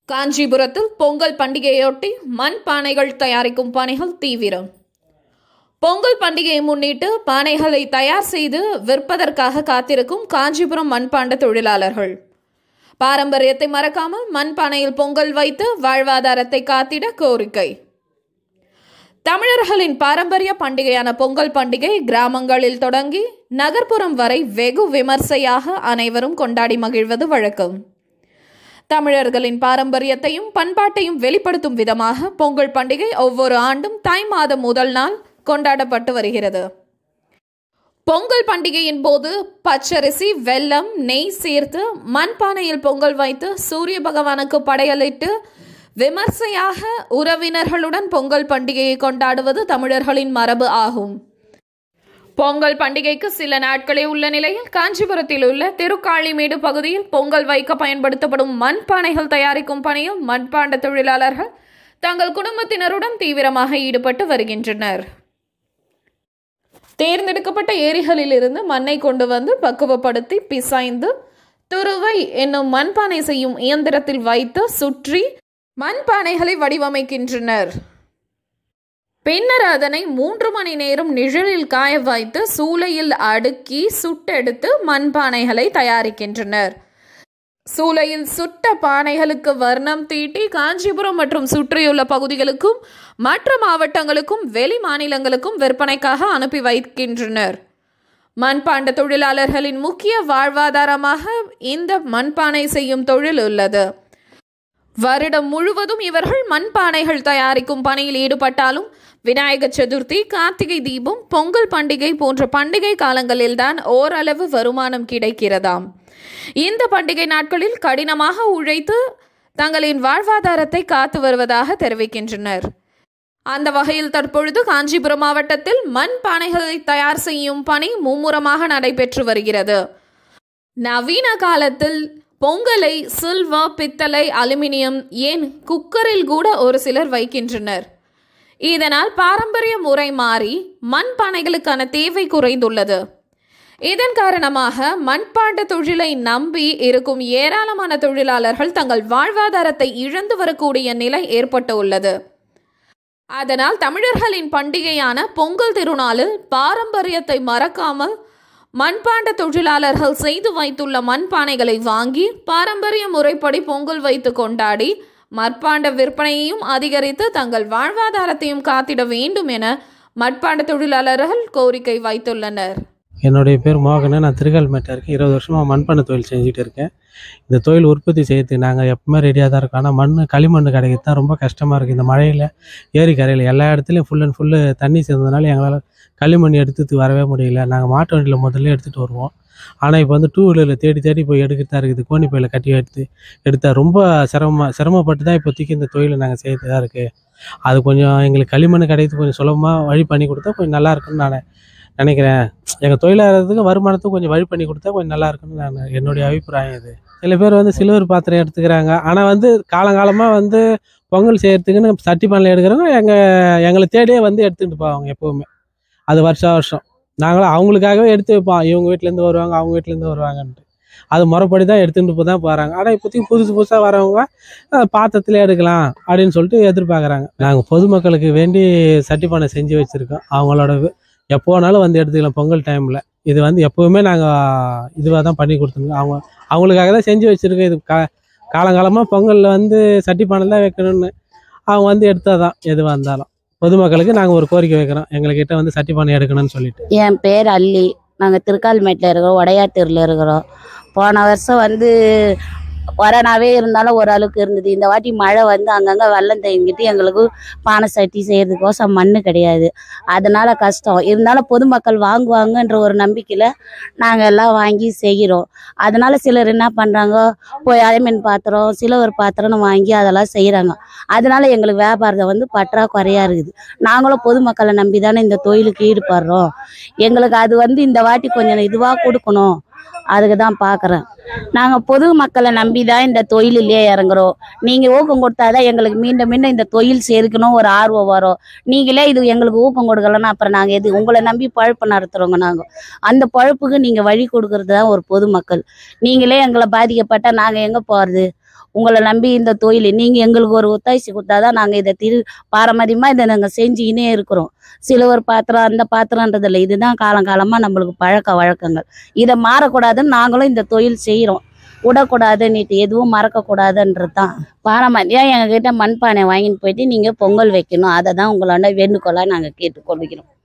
காஞ்சிபுரத்தில் பொங்கல் பண்டிகையொட்டி மண் பானைகள் தயாரிக்கும் பணிகள் தீவிரம் பொங்கல் பண்டிகையை முன்னிட்டு பானைகளை தயார் செய்து விற்பதற்காக காத்திருக்கும் காஞ்சிபுரம் மண்பாண்ட தொழிலாளர்கள் பாரம்பரியத்தை மறக்காமல் மண்பானையில் பொங்கல் வைத்து வாழ்வாதாரத்தை காத்திட கோரிக்கை தமிழர்களின் பாரம்பரிய பண்டிகையான பொங்கல் பண்டிகை கிராமங்களில் தொடங்கி நகர்ப்புறம் வரை வெகு விமர்சையாக அனைவரும் கொண்டாடி மகிழ்வது வழக்கம் தமிழர்களின் பாரம்பரியத்தையும் பண்பாட்டையும் வெளிப்படுத்தும் விதமாக பொங்கல் பண்டிகை ஒவ்வொரு ஆண்டும் தை மாதம் முதல் நாள் கொண்டாடப்பட்டு வருகிறது பொங்கல் பண்டிகையின் போது பச்சரிசி வெல்லம் நெய் சேர்த்து மண்பானையில் பொங்கல் வைத்து சூரிய பகவானுக்கு படையலிட்டு விமர்சையாக உறவினர்களுடன் பொங்கல் பண்டிகையை கொண்டாடுவது தமிழர்களின் மரபு ஆகும் பொங்கல் பண்டிகைக்கு சில நாட்களே உள்ள நிலையில் காஞ்சிபுரத்தில் உள்ள திருக்காளிமேடு பகுதியில் பொங்கல் வைக்க பயன்படுத்தப்படும் மண்பானைகள் தயாரிக்கும் பணியில் மண்பாண்ட தொழிலாளர்கள் தங்கள் குடும்பத்தினருடன் தீவிரமாக ஈடுபட்டு வருகின்றனர் தேர்ந்தெடுக்கப்பட்ட ஏரிகளிலிருந்து மண்ணை கொண்டு வந்து பக்குவப்படுத்தி பிசைந்து துருவை என்னும் மண்பானை செய்யும் இயந்திரத்தில் வைத்து சுற்றி மண்பானைகளை வடிவமைக்கின்றனர் பின்னர் அதனை மூன்று மணி நேரம் நிழலில் காய வைத்து சூளையில் அடுக்கி சுட்டெடுத்து மண்பானைகளை தயாரிக்கின்றனர் சூளையில் சுட்ட பானைகளுக்கு வர்ணம் தீட்டி காஞ்சிபுரம் மற்றும் சுற்றியுள்ள பகுதிகளுக்கும் மற்ற மாவட்டங்களுக்கும் வெளி மாநிலங்களுக்கும் விற்பனைக்காக அனுப்பி வைக்கின்றனர் மண்பாண்ட தொழிலாளர்களின் முக்கிய வாழ்வாதாரமாக இந்த மண்பானை செய்யும் தொழில் உள்ளது வருடம் முழுவதும் இவர்கள் மண்பானைகள் தயாரிக்கும் பணியில் ஈடுபட்டாலும் விநாயக சதுர்த்தி கார்த்திகை தீபம் பொங்கல் பண்டிகை போன்ற பண்டிகை காலங்களில்தான் ஓரளவு வருமானம் கிடைக்கிறதாம் இந்த பண்டிகை நாட்களில் கடினமாக உழைத்து தங்களின் வாழ்வாதாரத்தை காத்து வருவதாக தெரிவிக்கின்றனர் அந்த வகையில் தற்பொழுது காஞ்சிபுரம் மாவட்டத்தில் மண் பானைகளை தயார் செய்யும் பணி மும்முரமாக நடைபெற்று வருகிறது நவீன காலத்தில் பொங்கலை சில்வர் பித்தளை அலுமினியம் ஏன் குக்கரில் கூட ஒரு சிலர் வைக்கின்றனர் இதனால் பாரம்பரிய முறை மாறி மண் பானைகளுக்கான தேவை குறைந்துள்ளது இதன் காரணமாக மண்பாண்ட தொழிலை நம்பி இருக்கும் ஏராளமான தொழிலாளர்கள் தங்கள் வாழ்வாதாரத்தை இழந்து வரக்கூடிய நிலை ஏற்பட்டு உள்ளது அதனால் தமிழர்களின் பண்டிகையான பொங்கல் திருநாளில் பாரம்பரியத்தை மறக்காமல் மண்பாண்ட தொழிலாளர்கள் செய்து வைத்துள்ள மண்பானைகளை வாங்கி பாரம்பரிய முறைப்படி பொங்கல் வைத்து கொண்டாடி மட்பாண்ட விற்பனையையும் அதிகரித்து தங்கள் வாழ்வாதாரத்தையும் காத்திட வேண்டும் என மட்பாண்ட தொழிலாளர்கள் கோரிக்கை வைத்துள்ளனர் என்னுடைய பேர் மோகனன் நான் திருக்கல்மேட்டில் இருக்கேன் இருபது வருஷமாக மண்பானை தொழில் செஞ்சுட்டு இருக்கேன் இந்த தொழில் உற்பத்தி செய்யறதுக்கு நாங்கள் எப்பவுமே ரெடியாக தான் இருக்கோம் ஆனால் மண் களிமண் கிடைக்கிறது தான் ரொம்ப கஷ்டமாக இருக்குது இந்த மழையில் ஏரி கரையில் எல்லா இடத்துலையும் ஃபுல் அண்ட் ஃபுல்லு தண்ணி சேர்ந்ததுனால எங்களால் களிமண் எடுத்துட்டு வரவே முடியல நாங்கள் மாட்டு வண்டியில் முதல்ல எடுத்துகிட்டு வருவோம் ஆனால் இப்போ வந்து டூ வீலரில் தேடி தேடி போய் எடுக்கிறதா இருக்குது கோணிப்பையில் கட்டி எடுத்து எடுத்தால் ரொம்ப சிரமமாக சிரமப்பட்டு தான் இப்போதைக்கு இந்த தொழிலை நாங்கள் செய்யறதா இருக்குது அது கொஞ்சம் எங்களுக்கு களிமண் கிடைக்கிறது கொஞ்சம் சுலபமாக வழி பண்ணி கொடுத்தா கொஞ்சம் நல்லா இருக்குன்னு நான் நினைக்கிறேன் எங்கள் தொழிலாளர்களுக்கு வருமானத்துக்கு கொஞ்சம் வழி பண்ணி கொடுத்தா கொஞ்சம் நல்லா இருக்குன்னு நான் என்னுடைய அபிப்பிராயம் இது சில பேர் வந்து சில்வர் பாத்திரம் எடுத்துக்கிறாங்க ஆனால் வந்து காலங்காலமாக வந்து பொங்கல் செய்கிறதுக்குன்னு சட்டி பானையில் எடுக்கிறவங்க எங்கள் எங்களை தேடியே வந்து எடுத்துக்கிட்டு போவாங்க எப்போவுமே அது வருஷம் வருஷம் நாங்களும் அவங்களுக்காகவே எடுத்து வைப்போம் இவங்க வீட்டிலேருந்து வருவாங்க அவங்க வீட்டிலேருந்து வருவாங்கன்ட்டு அது முறைப்படி தான் எடுத்துகிட்டு போய் தான் போகிறாங்க ஆனால் இப்போதைக்கு புதுசு புதுசாக வரவங்க அஹ், பாத்திரத்திலே எடுக்கலாம் அப்படின்னு சொல்லிட்டு எதிர்பார்க்குறாங்க நாங்கள் பொதுமக்களுக்கு வேண்டி சட்டி பானை செஞ்சு வச்சுருக்கோம் அவங்களோட வி- எப்போ வேணாலும் வந்து எடுத்துக்கலாம் பொங்கல் டைமில் இது வந்து எப்போவுமே நாங்கள் இதுவாக தான் பண்ணி கொடுத்துருக்கோம் அவங்க அவங்களுக்காக தான் செஞ்சு வச்சுருக்கோம் இது கா காலங்காலமாக பொங்கலில் வந்து சட்டி பானை தான் வைக்கணும்னு அவங்க வந்து எடுத்தால் தான் எதுவாக இருந்தாலும் பொதுமக்களுக்கு நாங்கள் ஒரு கோரிக்கை வைக்கிறோம் எங்கள்கிட்ட வந்து சட்டி பானை எடுக்கணும்னு சொல்லிட்டு என் பேர் அல்லி நாங்கள் திருக்கால்மேட்டில் இருக்கிறோம் உடையாத்தூரில் இருக்கிறோம் போன வருஷம் வந்து கொரோனாவே இருந்தாலும் ஓரளவுக்கு இருந்தது இந்த வாட்டி மழை வந்து அங்கங்கே வெள்ளம் தேங்கிட்டு எங்களுக்கு பானை சட்டி செய்கிறதுக்கோசம் மண் கிடையாது அதனால கஷ்டம் இருந்தாலும் பொதுமக்கள் வாங்குவாங்கன்ற ஒரு நம்பிக்கையில் நாங்கள் எல்லாம் வாங்கி செய்கிறோம் அதனால சிலர் என்ன பண்ணுறாங்க போய் அலைமீன் பாத்திரம் சிலவர் பாத்திரம்னு வாங்கி அதெல்லாம் செய்கிறாங்க அதனால எங்களுக்கு வியாபாரத்தை வந்து பற்றாக்குறையாக இருக்குது நாங்களும் பொதுமக்களை நம்பி தானே இந்த தொழிலுக்கு ஈடுபடுறோம் எங்களுக்கு அது வந்து இந்த வாட்டி கொஞ்சம் இதுவாக கொடுக்கணும் அதுக்கு தான் பார்க்குறேன் நாங்கள் பொது மக்களை நம்பி தான் இந்த தொழிலிலே இறங்குறோம் நீங்கள் ஊக்கம் கொடுத்தாதான் எங்களுக்கு மீண்டும் மீண்டும் இந்த தொழில் சேர்க்கணும் ஒரு ஆர்வம் வரும் நீங்களே இது எங்களுக்கு ஊக்கம் கொடுக்கலன்னா அப்புறம் நாங்கள் எது உங்களை நம்பி பழப்பு நடத்துகிறோங்க நாங்கள் அந்த பழப்புக்கு நீங்கள் வழி கொடுக்கறது தான் ஒரு பொதுமக்கள் நீங்களே எங்களை பாதிக்கப்பட்டால் நாங்கள் எங்கே போகிறது உங்களை நம்பி இந்த தொழில் நீங்கள் எங்களுக்கு ஒரு ஒத்தாய்ச்சி கொடுத்தாதான் நாங்கள் இதை திரு பாரம்பரியமாக இதை நாங்கள் செஞ்சுக்கினே இருக்கிறோம் சிலுவர் பாத்திரம் அந்த பாத்திரன்றதில்ல இதுதான் காலங்காலமாக நம்மளுக்கு பழக்க வழக்கங்கள் இதை மாறக்கூடாதுன்னு நாங்களும் இந்த தொழில் செய்கிறோம் விடக்கூடாதுன்னுட்டு எதுவும் மறக்கக்கூடாதுன்றது தான் பாரம்பரியம் எங்ககிட்ட மண்பானை வாங்கிட்டு போயிட்டு நீங்கள் பொங்கல் வைக்கணும் அதை தான் உங்களாண்ட வேண்டுகோளாக நாங்கள் கேட்டுக்கொள்கிறோம்